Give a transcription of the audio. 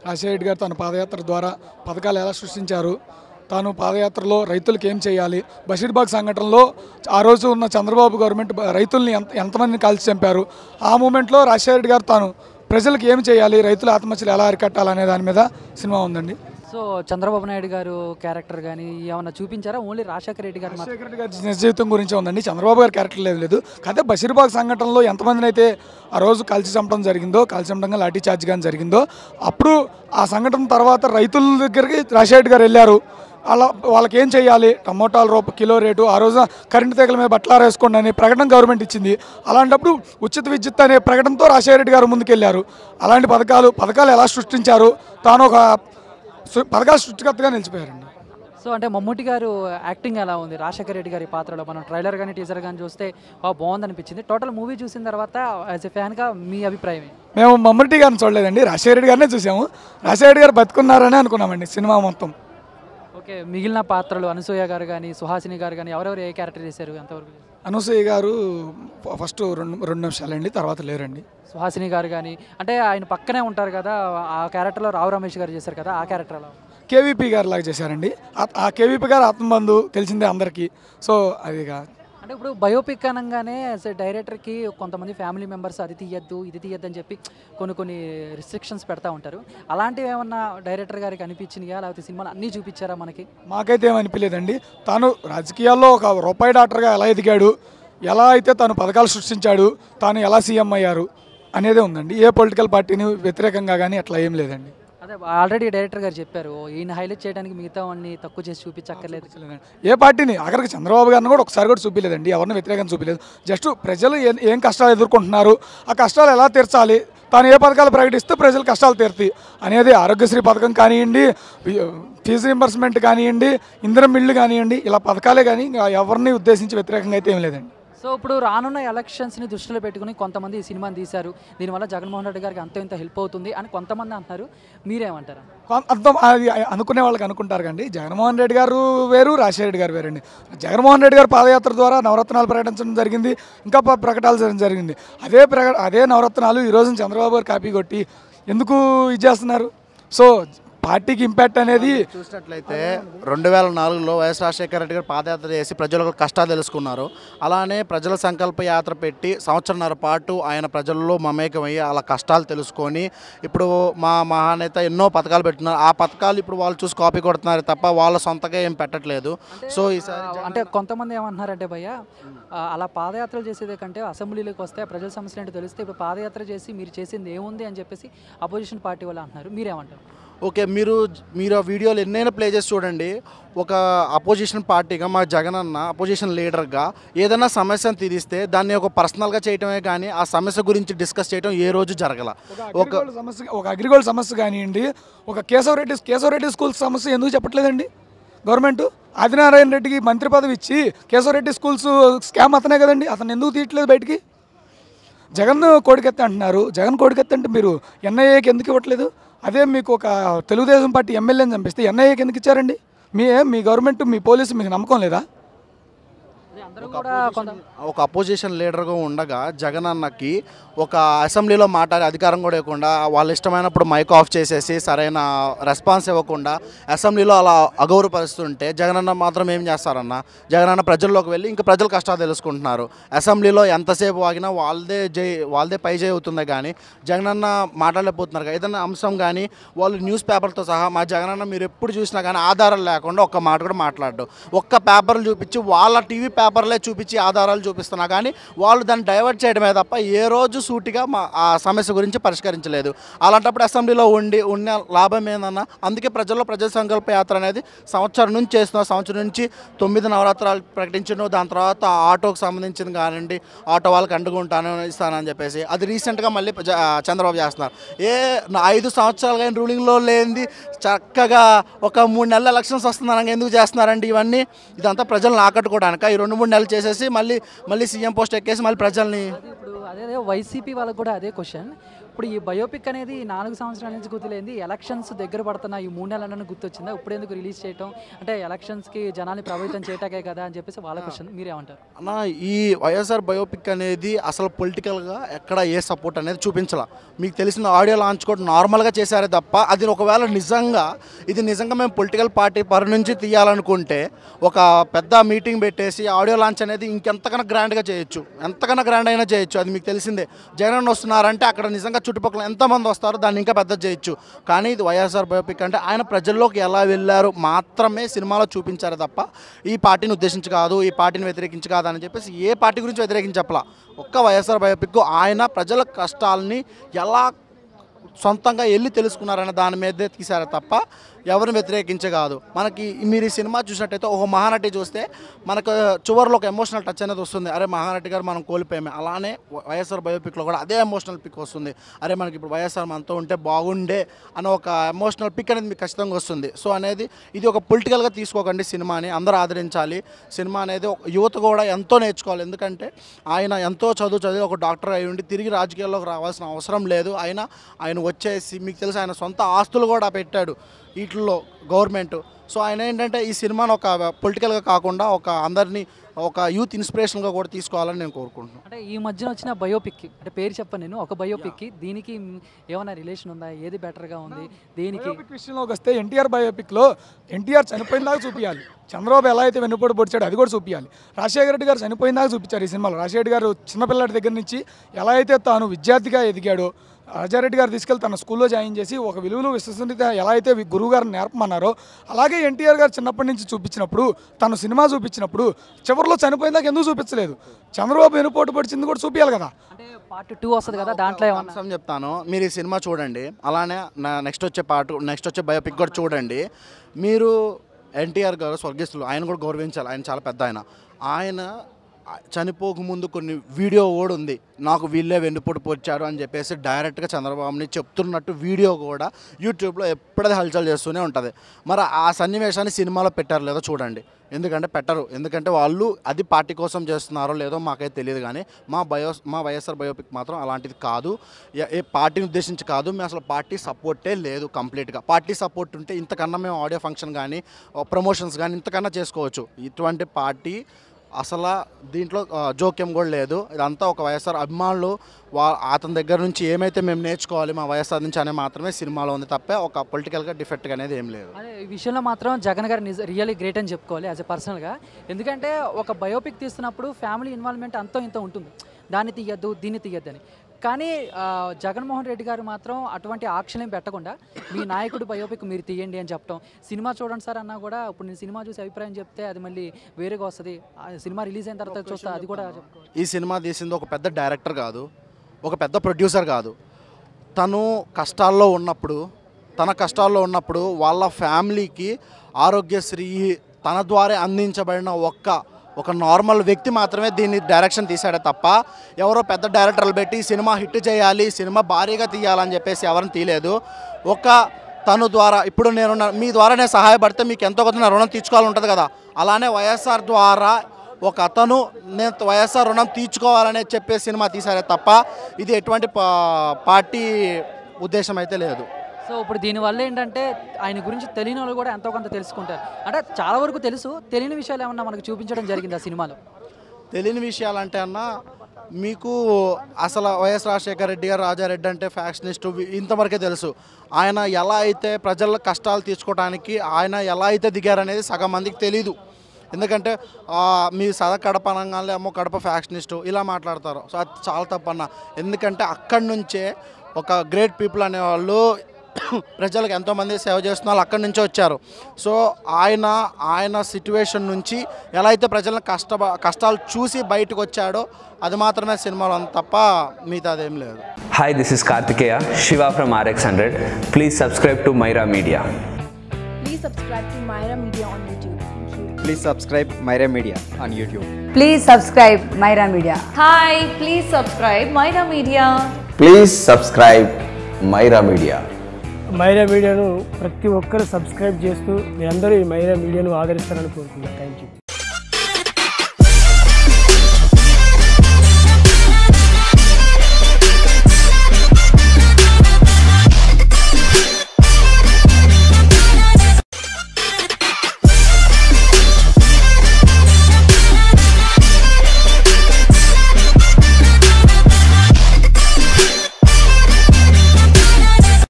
రాజశేఖర రెడ్డి గారు తన పాదయాత్ర ద్వారా పథకాలు ఎలా సృష్టించారు తాను పాదయాత్రలో రైతులకు ఏం చేయాలి బషీర్బాగ్ సంఘటనలో ఆ రోజు ఉన్న చంద్రబాబు గవర్నమెంట్ బ- రైతుల్ని ఎంత ఎంతమందిని కాల్చి చంపారు ఆ మూమెంట్లో రాజశేఖర రెడ్డి గారు తాను ప్రజలకు ఏం చేయాలి రైతుల ఆత్మహత్యలు ఎలా అరికట్టాలనే దాని మీద సినిమా ఉందండి సో చంద్రబాబు నాయుడు గారు క్యారెక్టర్ కానీ ఏమన్నా చూపించారా ఓన్లీ రాజశేఖర రెడ్డి గారు మాత్రం రాజశేఖర రెడ్డి గారి నిజ జీవితం గురించి ఉందండి చంద్రబాబు గారి క్యారెక్టర్ లేదు లేదు కాకపోతే బషీర్బాగ్ సంఘటనలో ఎంతమందిని అయితే ఆ రోజు కలిసి చంపడం జరిగిందో కలిసి చంపడం కానీ లాఠీ చార్జ్ కానీ జరిగిందో అప్పుడు ఆ సంఘటన తర్వాత రైతుల దగ్గరికి రాజశేఖర రెడ్డి గారు వెళ్ళారు అలా వాళ్ళకి ఏం చేయాలి టమోటాల రూప కిలో రేటు ఆ రోజు కరెంటు తీగల మీద బట్టలారు వేసుకోండి అనే ప్రకటన గవర్నమెంట్ ఇచ్చింది అలాంటప్పుడు ఉచిత విద్యుత్ అనే ప్రకటనతో రాజశేఖర రెడ్డి గారు ముందుకెళ్లారు అలాంటి పథకాలు పథకాలు ఎలా సృష్టించారు తాను ఒక సు- పథకాల సృష్టికర్తగా నిలిచిపోయారండి సో అంటే మమ్ముటి గారు యాక్టింగ్ ఎలా ఉంది రాజశేఖర రెడ్డి గారి పాత్రలో మనం ట్రైలర్ కానీ టీజర్ కానీ చూస్తే "వా, బాగుంది అనిపించింది టోటల్ మూవీ చూసిన తర్వాత యాజ్ ఎ ఫ్యాన్గా మీ అభిప్రాయం ఏంటి? మేము మమ్మటి గారిని చూడలేదండి రాజశేఖర రెడ్డి గారినే చూసాము రాజశేఖర రెడ్డి గారు బతుకున్నారని అనుకున్నామండి సినిమా మొత్తం ఓకే మిగిలిన పాత్రలు అనసూయ గారు కానీ సుహాసిని గారు కానీ ఎవరెవరు ఏ క్యారెక్టర్ చేశారు ఎంతవరకు చేశారు? అనసూయ గారు ఫ- ఫస్ట్ రెండు రెండు నిమిషాలండి తర్వాత లేరండి సుహాసిని గారు కానీ అంటే ఆయన పక్కనే ఉంటారు కదా ఆ క్యారెక్టర్లో రావు రమేష్ గారు చేశారు కదా ఆ క్యారెక్టర్ ఎలా ఉంది? కేవీపీ గారు లాగా చేశారండి ఆ- ఆ కేవీపీ గారు ఆత్మబంధు తెలిసిందే అందరికీ సో అది కా- అంటే ఇప్పుడు బయోపిక్ అనగానే as a డైరెక్టర్కి కొంతమంది ఫ్యామిలీ మెంబర్స్ అది తీయద్దు ఇది తీయద్దు అని చెప్పి కొన్ని కొన్ని రిస్ట్రిక్షన్స్ పెడతా ఉంటారు అలాంటివి ఏమన్నా డైరెక్టర్ గారికి అనిపించినాయా లేకపోతే సినిమాలు అన్నీ చూపించారా మనకి మాకైతే ఏమనిపించలేదండి తాను రాజకీయాల్లో ఒక రూపాయి డాక్టర్గా ఎలా ఎదిగాడు ఎలా అయితే తాను పథకాలు సృష్టించాడు తాను ఎలా సీఎం అయ్యారు అనేదే ఉందండి ఏ పొలిటికల్ పార్టీని వ్యతిరేకంగా కానీ అట్లా ఏం లేదండి అదే ఆల్రెడీ డైరెక్టర్ గారు చెప్పారు ఈయన హైలైట్ చేయడానికి మిగతా వాడిని తక్కువ చేసి చూపించక్కర్లేదు ఏ పార్టీని ఆఖరికి చంద్రబాబు గారిని కూడా ఒకసారి కూడా చూపించలేదండి ఎవరిని వ్యతిరేకంగా చూపించలేదు జస్ట్ ప్రజలు ఏ- ఏం కష్టాలు ఎదుర్కొంటున్నారు ఆ కష్టాలు ఎలా తీర్చాలి తాను ఏ పథకాలు ప్రకటిస్తే ప్రజలు కష్టాలు తీరుతాయి అనేది ఆరోగ్యశ్రీ పథకం కానివ్వండి వి- ఫీజు రింబర్స్మెంట్ కానివ్వండి ఇందిరం మిల్లు కానివ్వండి ఇలా పథకాలే కానీ ఇంకా ఎవరిని ఉద్దేశించి వ్యతిరేకంగా అయితే ఏం లేదండి సో ఇప్పుడు రానున్న ఎలక్షన్స్ని దృష్టిలో పెట్టుకుని కొంతమంది ఈ సినిమాని తీశారు దీనివల్ల జగన్మోహన్ రెడ్డి గారికి అంత ఇంత హెల్ప్ అవుతుంది అని కొంతమంది అంటున్నారు మీరేమంటారు కొం- అర్థం అది అనుకునే వాళ్ళకి అనుకుంటారు కండి జగన్మోహన్ రెడ్డి గారు వేరు రాజశేఖర రెడ్డి గారు వేరండి జగన్మోహన్ రెడ్డి గారు పాదయాత్ర ద్వారా నవరత్నాలు ప్రకటించడం జరిగింది ఇంకా ప- ప్రకటాలు చేయడం జరిగింది అదే ప్రక అదే నవరత్నాలు ఈ రోజున చంద్రబాబు గారు కాపీ కొట్టి ఎందుకు ఇది చేస్తున్నారు సో పార్టీకి ఇంపాక్ట్ అనేది చూసినట్లయితే రెండు వేల నాలుగులో వైఎస్ రాజశేఖర రెడ్డి గారు పాదయాత్ర చేసి ప్రజలకు కష్టాలు తెలుసుకున్నారు అలానే ప్రజల సంకల్ప యాత్ర పెట్టి సంవత్సరంన్నర పాటు ఆయన ప్రజల్లో మమేకమయ్యి అలా కష్టాలు తెలుసుకొని ఇప్పుడు మా మహానేత ఎన్నో పథకాలు పెట్టున్నారు ఆ పథకాలు ఇప్పుడు వాళ్ళు చూసి కాపీ కొడుతున్నారు తప్ప వాళ్ళ సొంతగా ఏం పెట్టట్లేదు సో ఈసారి ఆ, అంటే కొంతమంది ఏమంటున్నారంటే భయ్య ఆ, అలా పాదయాత్రలు చేసేదే కంటే అసెంబ్లీలోకి వస్తే ప్రజల సమస్యలు ఏంటో తెలిస్తే ఇప్పుడు పాదయాత్ర చేసి మీరు చేసింది ఏముంది అని చెప్పేసి అపోజిషన్ పార్టీ వాళ్ళు అంటున్నారు మీరేమంటారు ఓకే మీరు మీరు ఆ వీడియోలు ఎన్నైనా ప్లే చేసి చూడండి ఒక అపోజిషన్ పార్టీగా మా జగన్ అన్న అపోజిషన్ లీడర్గా ఏదైనా సమస్యను తీరిస్తే దాన్ని ఒక పర్సనల్గా చేయటమే కానీ ఆ సమస్య గురించి డిస్కస్ చేయడం ఏ రోజు జరగల ఒక అగ్రిగోల్డ్ సమస్య ఒక అగ్రిగోల్డ్ సమస్య కానివ్వండి ఒక కేశవరెడ్డి కేశవరెడ్డి స్కూల్ సమస్య ఎందుకు చెప్పట్లేదండి గవర్నమెంట్ ఆదినారాయణ రెడ్డికి మంత్రి పదవి ఇచ్చి కేశవరెడ్డి స్కూల్స్ స్కామ్ అతనే కదండి అతను ఎందుకు తీయట్లేదు బయటికి జగన్ కోడికెత్త అంటున్నారు జగన్ కోడికెత్త అంటే మీరు ఎన్ఐఏకి ఎందుకు ఇవ్వట్లేదు అదే మీకు ఒక తెలుగుదేశం పార్టీ ఎమ్మెల్యేని చంపిస్తే ఎన్ఐఏకి ఎందుకు ఇచ్చారండి మీ మీ గవర్నమెంట్ మీ పోలీసు మీకు నమ్మకం లేదా అదే అందరూ కూడా కొంత ఒక అపోజిషన్ లీడర్గా ఉండగా జగన్ అన్నకి ఒక అసెంబ్లీలో మాట్లాడే అధికారం కూడా ఇవ్వకుండా వాళ్ళ ఇష్టమైనప్పుడు మైక్ ఆఫ్ చేసేసి సరైన రెస్పాన్స్ ఇవ్వకుండా అసెంబ్లీలో అలా అగౌరవపరుస్తుంటే జగన్ అన్న మాత్రం ఏం చేస్తారన్న జగన్ అన్న ప్రజల్లోకి వెళ్ళి ఇంకా ప్రజల కష్టాలు తెలుసుకుంటున్నారు అసెంబ్లీలో ఎంతసేపు ఆగినా వాళ్ళదే జై వాళ్ళదే పై జై అవుతుంది కానీ జగన్ అన్న మాట్లాడలేకపోతున్నారు కదా. ఏదైనా అంశం కానీ వాళ్ళు న్యూస్ పేపర్తో సహా మా జగన్ అన్న మీరు ఎప్పుడు చూసినా కానీ ఆధారాలు లేకుండా ఒక్క మాట కూడా మాట్లాడరు ఒక్క పేపర్లు చూపించి వాళ్ళ టీవీ పేపర్లే చూపించి ఆధారాలు చూపిస్తున్నా కానీ వాళ్ళు దాన్ని డైవర్ట్ చేయడమే తప్ప ఏ రోజు సూటిగా మా ఆ సమస్య గురించి పరిష్కరించలేదు అలాంటప్పుడు అసెంబ్లీలో ఉండి ఉన్న లాభం ఏందన్నా అందుకే ప్రజల్లో ప్రజా సంకల్ప యాత్ర అనేది సంవత్సరం నుంచి చేస్తున్నాం సంవత్సరం నుంచి తొమ్మిది నవరాత్రాలు ప్రకటించను దాని తర్వాత ఆటోకి సంబంధించింది కానివ్వండి ఆటో వాళ్ళకి అండుకుంటాను ఇస్తానని చెప్పేసి అది రీసెంట్గా మళ్ళీ జ- చంద్రబాబు చేస్తున్నారు ఏ నా ఐదు సంవత్సరాలు కానీ రూలింగ్లో లేనిది చక్కగా ఒక మూడు నెలల ఎలక్షన్స్ వస్తుందనగా ఎందుకు చేస్తున్నారండి ఇవన్నీ ఇదంతా ప్రజలను ఆకట్టుకోవడానిక ఈ రెండు మూడు నెలలు చేసేసి మళ్ళీ మళ్ళీ సీఎం పోస్ట్ ఎక్కేసి మళ్ళీ ప్రజల్ని అది ఇప్పుడు అదే వైసీపీ వాళ్ళకి కూడా అదే క్వశ్చన్ ఇప్పుడు ఇప్పుడు ఈ బయోపిక్ అనేది ఈ నాలుగు సంవత్సరాల నుంచి గుర్తులేంది ఎలక్షన్స్ దగ్గర పడుతున్న ఈ మూడు నెలలను గుర్తొచ్చిందా ఇప్పుడు ఎందుకు రిలీజ్ చేయటం అంటే ఎలక్షన్స్కి జనాల్ని ప్రభావితం చేయటాకే కదా అని చెప్పేసి వాళ్ళ క్వశ్చన్ మీరేమంటారు అన్న ఈ వైఎస్ఆర్ బయోపిక్ అనేది అసలు పొలిటికల్గా ఎక్కడ ఏ సపోర్ట్ అనేది చూపించాల మీకు తెలిసిన ఆడియో లాంచ్ కూడా నార్మల్గా చేశారే తప్ప అది ఒకవేళ నిజంగా ఇది నిజంగా మేము పొలిటికల్ పార్టీ పరి నుంచి తీయాలనుకుంటే ఒక పెద్ద మీటింగ్ పెట్టేసి ఆడియో లాంచ్ అనేది ఇంకెంతకన్నా గ్రాండ్గా చేయొచ్చు ఎంతకన్నా గ్రాండ్ అయినా చేయొచ్చు అది మీకు తెలిసిందే జగన్ వస్తున్నారంటే అక్కడ నిజంగా చుట్టుపక్కల ఎంతమంది వస్తారో దాన్ని ఇంకా పెద్ద చేయొచ్చు కానీ ఇది వైఎస్ఆర్ బయోపిక్ అంటే ఆయన ప్రజల్లోకి ఎలా వెళ్ళారు మాత్రమే సినిమాలో చూపించారు తప్ప ఈ పార్టీని ఉద్దేశించి కాదు ఈ పార్టీని వ్యతిరేకించి కాదు అని చెప్పేసి ఏ పార్టీ గురించి వ్యతిరేకించి చెప్పలా ఒక్క వైఎస్ఆర్ బయోపిక్ ఆయన ప్రజల కష్టాలని ఎలా సొంతంగా వెళ్ళి తెలుసుకున్నారనే దాని మీదే తీశారు తప్ప ఎవరిని వ్యతిరేకించే కాదు మనకి మీరు ఈ సినిమా చూసినట్టయితే ఒక మహానటి చూస్తే మనకు చివరిలో ఒక ఎమోషనల్ టచ్ అనేది వస్తుంది అరే మహానటి గారు మనం కోల్పోయామే అలానే వైఎస్ఆర్ బయోపిక్లో కూడా అదే ఎమోషనల్ పిక్ వస్తుంది అరే మనకి ఇప్పుడు వైఎస్ఆర్ మనతో ఉంటే బాగుండే అనే ఒక ఎమోషనల్ పిక్ అనేది మీకు ఖచ్చితంగా వస్తుంది సో అనేది ఇది ఒక పొలిటికల్గా తీసుకోకండి సినిమాని అందరూ ఆదరించాలి సినిమా అనేది ఒక యువత కూడా ఎంతో నేర్చుకోవాలి ఎందుకంటే ఆయన ఎంతో చదువు చదివి ఒక డాక్టర్ అయి ఉండి తిరిగి రాజకీయాల్లోకి రావాల్సిన అవసరం లేదు ఆయన ఆయన వచ్చేసి మీకు తెలుసు ఆయన సొంత ఆస్తులు కూడా పెట్టాడు వీటిల్లో గవర్నమెంట్ సో ఆయన ఏంటంటే ఈ సినిమాను ఒక పొలిటికల్గా కాకుండా ఒక అందరినీ ఒక యూత్ ఇన్స్పిరేషన్గా కూడా తీసుకోవాలని నేను కోరుకుంటున్నాను అంటే ఈ మధ్యన వచ్చిన బయోపిక్ అంటే పేరు చెప్పను నేను ఒక బయోపిక్కి దీనికి ఏమైనా రిలేషన్ ఉందా ఏది బెటర్గా ఉంది దేనికి బయోపిక్ విషయంలోకి వస్తే ఎన్టీఆర్ బయోపిక్లో ఎన్టీఆర్ చనిపోయిన దాకా చూపించాలి చంద్రబాబు ఎలా అయితే వెన్నుపోటు పొడిచాడు అది కూడా చూపించాలి రాజశేఖర రెడ్డి గారు చనిపోయిన దాకా చూపించారు ఈ సినిమాలో రాజశేఖర రెడ్డి గారు చిన్నపిల్లడి దగ్గర నుంచి ఎలా అయితే తాను విద్యార్థిగా ఎదిగాడో రాజారెడ్డి గారు తీసుకెళ్లి తన స్కూల్లో జాయిన్ చేసి ఒక విలువలు విశ్వసనీయత ఎలా అయితే వి- గురువు గారు నేర్పమన్నారో అలాగే ఎన్టీఆర్ గారు చిన్నప్పటి నుంచి చూపించినప్పుడు తను సినిమా చూపించినప్పుడు చివరిలో చనిపోయిన దాకా ఎందుకు చూపించలేదు చంద్రబాబు వెనుపోటు పడిచింది కూడా చూపించాలి కదా అంటే పార్ట్ టూ వస్తుంది కదా దాంట్లో ఏమన్నా అంశం చెప్తాను మీరు ఈ సినిమా చూడండి అలానే నా నెక్స్ట్ వచ్చే పార్ట్ నెక్స్ట్ వచ్చే బయోపిక్ కూడా చూడండి మీరు ఎన్టీఆర్ గారు స్వర్గస్థులు ఆయన కూడా గౌరవించాలి ఆయన చాలా పెద్ద ఆయన ఆయన చనిపోకముందు కొన్ని వీడియో కూడా ఉంది నాకు వీళ్ళే వెన్నుపోటు పొచ్చారు అని చెప్పేసి డైరెక్ట్గా చంద్రబాబుని చెప్తున్నట్టు వీడియో కూడా యూట్యూబ్లో ఎప్పుడైతే హల్చల్ చేస్తూనే ఉంటుంది మరి ఆ సన్నివేశాన్ని సినిమాలో పెట్టారు లేదో చూడండి ఎందుకంటే పెట్టరు ఎందుకంటే వాళ్ళు అది పార్టీ కోసం చేస్తున్నారో లేదో మాకైతే తెలియదు కానీ మా బయో మా వైఎస్ఆర్ బయోపిక్ మాత్రం అలాంటిది కాదు ఏ- ఏ పార్టీని ఉద్దేశించి కాదు మేము అసలు పార్టీ సపోర్టే లేదు కంప్లీట్గా పార్టీ సపోర్ట్ ఉంటే ఇంతకన్నా మేము ఆడియో ఫంక్షన్ కానీ ప్రమోషన్స్ కానీ ఇంతకన్నా చేసుకోవచ్చు ఇటువంటి పార్టీ అసలు దీంట్లో ఆ, జోక్యం కూడా లేదు ఇదంతా ఒక వైఎస్ఆర్ అభిమానులు వా అతని దగ్గర నుంచి ఏమైతే మేము నేర్చుకోవాలి మా వైఎస్ఆర్ నుంచి అనే మాత్రమే సినిమాలో ఉంది తప్ప ఒక పొలిటికల్గా డిఫెక్ట్ అనేది ఏం లేదు అదే ఈ విషయంలో మాత్రం జగన్ గారు నిజ రియల్లీ గ్రేట్ అని చెప్పుకోవాలి యాజ్ ఎ పర్సనల్గా ఎందుకంటే ఒక బయోపిక్ తీస్తున్నప్పుడు ఫ్యామిలీ ఇన్వాల్వ్మెంట్ అంతో ఇంత ఉంటుంది దాన్ని తీయద్దు దీన్ని తీయద్దని కానీ ఆ, జగన్మోహన్ రెడ్డి గారు మాత్రం అటువంటి ఆక్షన్ ఏం పెట్టకుండా మీ నాయకుడు బయోపిక్ మీరు తీయండి అని చెప్పడం సినిమా చూడండి సార్ అన్నా కూడా ఇప్పుడు నేను సినిమా చూసి అభిప్రాయం చెప్తే అది మళ్ళీ వేరేగా వస్తుంది ఆ సినిమా రిలీజ్ అయిన తర్వాత చూస్తా అది కూడా చెప్పుకోవాలి ఈ సినిమా తీసింది ఒక పెద్ద డైరెక్టర్ కాదు ఒక పెద్ద ప్రొడ్యూసర్ కాదు తను కష్టాల్లో ఉన్నప్పుడు తన కష్టాల్లో ఉన్నప్పుడు వాళ్ళ ఫ్యామిలీకి ఆరోగ్యశ్రీ తన ద్వారా అందించబడిన ఒక్క ఒక నార్మల్ వ్యక్తి మాత్రమే దీన్ని డైరెక్షన్ తీశాడే తప్ప ఎవరో పెద్ద డైరెక్టర్లు పెట్టి ఈ సినిమా హిట్ చేయాలి సినిమా భారీగా తీయాలని చెప్పేసి ఎవరిని తీయలేదు ఒక తను ద్వారా ఇప్పుడు నేను నా- మీ ద్వారా నేను సహాయపడితే మీకు ఎంతో కొంత నా రుణం తీర్చుకోవాలి ఉంటుంది కదా అలానే వైఎస్ఆర్ ద్వారా ఒక అతను నేను వైఎస్ఆర్ రుణం తీర్చుకోవాలనే చెప్పే సినిమా తీశారే తప్ప ఇది ఎటువంటి పా- పార్టీ ఉద్దేశం అయితే లేదు సో ఇప్పుడు దీనివల్ల ఏంటంటే ఆయన గురించి తెలియని వాళ్ళు కూడా ఎంతో కొంత తెలుసుకుంటారు అంటే చాలా వరకు తెలుసు తెలియని విషయాలు ఏమన్నా మనకు చూపించడం జరిగింది ఆ సినిమాలో తెలియని విషయాలంటే అన్న మీకు అసలు వైఎస్ రాజశేఖర రెడ్డి గారు రాజారెడ్డి అంటే ఫ్యాక్షనిస్ట్ ఇంతవరకే తెలుసు ఆయన ఎలా అయితే ప్రజల కష్టాలు తీర్చుకోవడానికి ఆయన ఎలా అయితే దిగారనేది సగం మందికి తెలీదు ఎందుకంటే ఆ, మీ సద కడప అనగానే ఏమో కడప ఫ్యాక్షనిస్టు ఇలా మాట్లాడతారు సో అది చాలా తప్పన్న ఎందుకంటే అక్కడి నుంచే ఒక గ్రేట్ పీపుల్ అనేవాళ్ళు ప్రజలకు ఎంతోమంది సేవ చేస్తున్న వాళ్ళు అక్కడి నుంచే వచ్చారు సో ఆయన ఆయన సిట్యువేషన్ నుంచి ఎలా అయితే ప్రజలను కష్ట కష్టాలు చూసి బయటకు వచ్చాడో అది మాత్రమే సినిమాలో ఉంది తప్ప మిగతా అదేం లేదు Hi, this is Kartikeya, Shiva from RX100. Please subscribe to Myra Media. Please subscribe to Myra Media on YouTube. Thank you. Please subscribe Myra Media on YouTube. Please subscribe Myra Media. Hi, please subscribe Myra Media. Please subscribe Myra Media మైరా మీడియాను ప్రతి ఒక్కరు subscribe చేస్తూ మీరందరూ ఈ మైరా మీడియాను ఆదరిస్తారని కోరుకుంటున్నాను థ్యాంక్ యూ